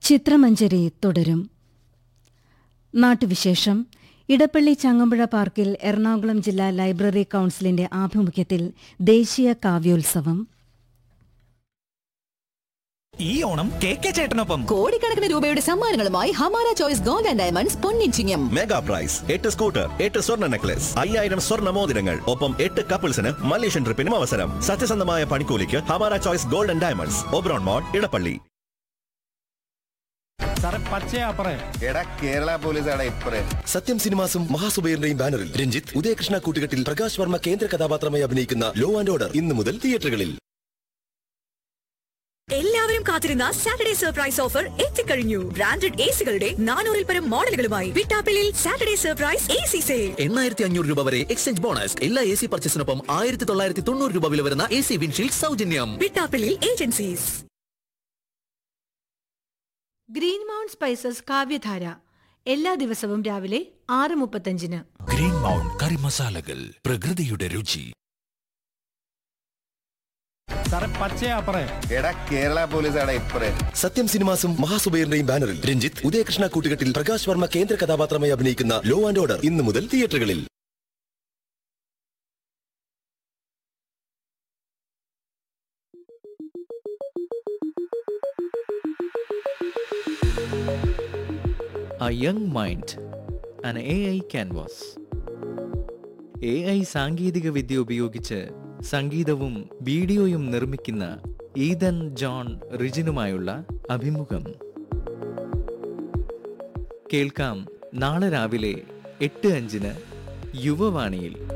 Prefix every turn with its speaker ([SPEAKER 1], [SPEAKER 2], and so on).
[SPEAKER 1] ചിത്രമഞ്ജരി തുടരും നാട്ടുവിശേഷം ഇടപ്പള്ളി ചങ്ങമ്പുഴ പാർക്കിൽ എറണാകുളം ജില്ലാ ലൈബ്രറി കൌൺസിലിന്റെ ആഭിമുഖ്യത്തിൽ ദേശീയ കാവ്യോത്സവം
[SPEAKER 2] ഈ ഓണം കെ കെ ചേട്ടനൊപ്പം
[SPEAKER 3] കോടിക്കണക്കിന് രൂപയുടെ സമ്മാനങ്ങളുമായി Hamara choice gold and diamonds പൊന്നിച്ചിങ്ങം
[SPEAKER 4] മെഗാ പ്രൈസ് എട്ട് സ്കൂട്ടർ എട്ട് സ്വർണ്ണ നെക്ലസ് അയ്യായിരം സ്വർണ്ണ മോതിരങ്ങൾ ഒപ്പം എട്ട് കപ്പിൾസിന് മലേഷ്യൻ ട്രിപ്പിനും അവസരം സത്യസന്ധമായ പണിക്കൂലിക്ക് Hamara choice gold and diamonds Oberon mall Edappally
[SPEAKER 5] സാറേ പച്ചയാ പറയ
[SPEAKER 6] എടാ കേരള പോലീസാണ് ഇപ്പറേ
[SPEAKER 7] സത്യം സിനിമാസും മഹാസുബൈറിന്റെയും ബാനറിൽ രഞ്ജിത്ത് ഉദയകൃഷ്ണ കൂട്ടുകെട്ടിൽ പ്രകാശ് വർമ്മ കേന്ദ്ര കഥാപാത്രമായി അഭിനയിക്കുന്ന ലോ ആൻഡ് ഓർഡർ ഇന്ന് മുതൽ തിയേറ്ററുകളിൽ
[SPEAKER 8] എല്ലാവരും കാത്തിരുന്ന സാറ്റർഡേ സർപ്രൈസ് ഓഫർ എത്തിക്കഴിഞ്ഞു ബ്രാൻഡഡ് എ സികളുടെ നാനൂറിൽ പരം മോഡലുകളുമായി വിട്ടാപ്പിളിൽ Saturday surprise A C sale
[SPEAKER 9] എണ്ണായിരത്തി അഞ്ഞൂറ് രൂപ വരെ എക്സ്ചേഞ്ച് ബോണസ് എല്ലാ എ സി പർച്ചേസിനൊപ്പം ആയിരത്തി തൊള്ളായിരത്തി തൊണ്ണൂറ് രൂപ വില വരുന്ന എ സി വിൻഷീൽഡ് സൗജന്യം
[SPEAKER 8] വിട്ടാപ്പിളിൽ agencies
[SPEAKER 10] green mount spices Kavyadhara എല്ലാ ദിവസവും രാവിലെ ആറ് മുപ്പത്തഞ്ചിന്
[SPEAKER 2] ഗ്രീൻ മൗണ്ട് കറി മസാലകൾ പ്രകൃതിയുടെ രുചി
[SPEAKER 5] സാറേ പച്ചയാ പറയ
[SPEAKER 6] എടാ കേരള പോലീസാണ് ഇപ്പറേ
[SPEAKER 7] സത്യം സിനിമാസും മഹാസുബൈറിന്റെയും ബാനറിൽ രഞ്ജിത്ത് ഉദയകൃഷ്ണ കൂട്ടുകെട്ടിൽ പ്രകാശ് വർമ്മ കേന്ദ്ര കഥാപാത്രമായി അഭിനയിക്കുന്ന ലോ ആൻഡ് ഓർഡർ ഇന്ന് മുതൽ തിയേറ്ററുകളിൽ
[SPEAKER 11] A young mind, an AI canvas. A I സാങ്കേതിക വിദ്യ ഉപയോഗിച്ച് സംഗീതവും വീഡിയോയും നിർമ്മിക്കുന്ന ഈതൻ ജോൺ റിജിനുമായുള്ള അഭിമുഖം കേൾക്കാം നാളെ രാവിലെ എട്ട് അഞ്ചിന് യുവവാണിയിൽ